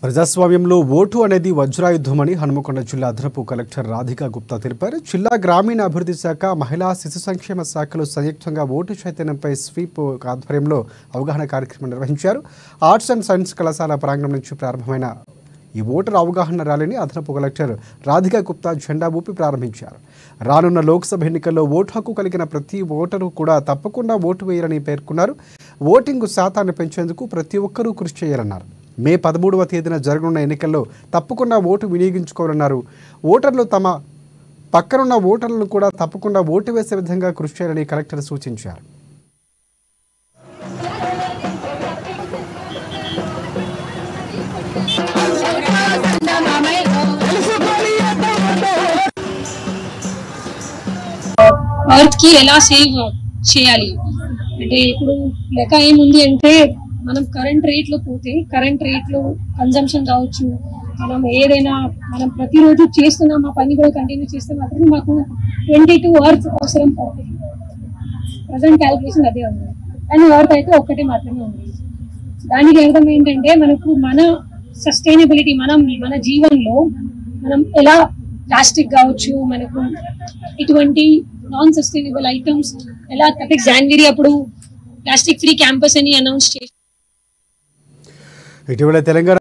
ప్రజాస్వామ్యంలో ఓటు అనేది వజ్రాయుద్ధమని హనుమకొండ జిల్లా అదనపు కలెక్టర్ రాధికా గుప్తా తెలిపారు జిల్లా గ్రామీణ అభివృద్ధి శాఖ మహిళా శిశు సంక్షేమ శాఖలు సంయుక్తంగా ఓటు చైతన్యంపై స్వీప్ ఆధ్వర్యంలో అవగాహన కార్యక్రమం నిర్వహించారు ఆర్ట్స్ అండ్ సైన్స్ కళాశాల ప్రాంగణం నుంచి ప్రారంభమైన ఈ ఓటర్ అవగాహన ర్యాలీని అదనపు కలెక్టర్ రాధికా గుప్తా జెండా ఊపి ప్రారంభించారు రానున్న లోక్సభ ఎన్నికల్లో ఓటు హక్కు కలిగిన ప్రతి ఓటరు కూడా తప్పకుండా ఓటు వేయాలని పేర్కొన్నారు ఓటింగ్ శాతాన్ని పెంచేందుకు ప్రతి ఒక్కరూ కృషి చేయాలన్నారు మే పదమూడవ తేదీన జరగనున్న ఎన్నికల్లో తప్పకుండా ఓటు వినియోగించుకోవాలన్నారు ఓటర్లు తమ పక్కనున్న ఓటర్లను కూడా తప్పకుండా ఓటు వేసే విధంగా కృషి చేయాలని కలెక్టర్ సూచించారు ఎర్త్ కి ఎలా సేవ్ చేయాలి అంటే ఇప్పుడు లెక్క ఏముంది అంటే మనం కరెంట్ రేట్ లో పోతే కరెంట్ రేట్ లో కన్జంప్షన్ కావచ్చు మనం ఏదైనా మనం ప్రతిరోజు చేస్తున్నాం ఆ పని కూడా కంటిన్యూ చేస్తే మాత్రం మాకు ట్వంటీ టూ అవర్స్ అవసరం పడుతుంది ప్రజెంట్ క్యాలిక్యులేషన్ అదే ఉంది కానీ అవర్త్ అయితే ఒక్కటే మాత్రమే ఉంది దానికి అర్థం ఏంటంటే మనకు మన సస్టైనబిలిటీ మనం మన జీవనంలో మనం ఎలా ప్లాస్టిక్ కావచ్చు మనకు ఇటువంటి నాన్ సస్టైనబుల్ ఐటమ్స్ ఎలా థర్టీ జనవరి అప్పుడు ప్లాస్టిక్ ఫ్రీ క్యాంపస్ అని అనౌన్స్ చేసి ఇటీవల తెలంగాణ